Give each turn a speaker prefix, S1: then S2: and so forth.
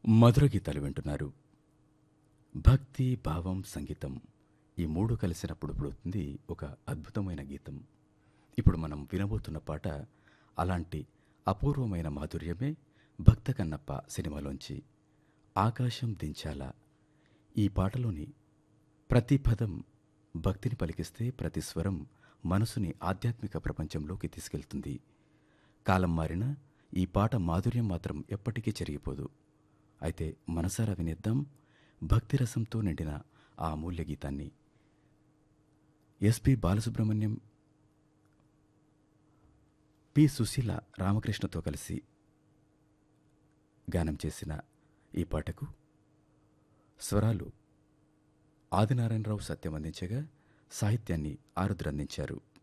S1: మధుర గీతాలు వింటున్నారు భక్తి భావం సంగీతం ఈ మూడు కలిసినప్పుడు పుడుతుంది ఒక అద్భుతమైన గీతం ఇప్పుడు మనం వినబోతున్న పాట అలాంటి అపూర్వమైన మాధుర్యమే భక్త కన్నప్ప సినిమాలోంచి ఆకాశం దించాల ఈ పాటలోని ప్రతి పదం భక్తిని పలికిస్తే ప్రతి స్వరం మనసుని ఆధ్యాత్మిక ప్రపంచంలోకి తీసుకెళ్తుంది కాలం మారినా ఈ పాట మాధుర్యం మాత్రం ఎప్పటికీ చెరిగిపోదు అయితే మనసారా వినేద్దాం భక్తి రసంతో నిండిన ఆ అమూల్య గీతాన్ని ఎస్పి బాలసుబ్రహ్మణ్యం పి సుశీల రామకృష్ణతో కలిసి గానం చేసిన ఈ పాటకు స్వరాలు ఆదినారాయణరావు సత్యం అందించగా సాహిత్యాన్ని ఆరుద్ర అందించారు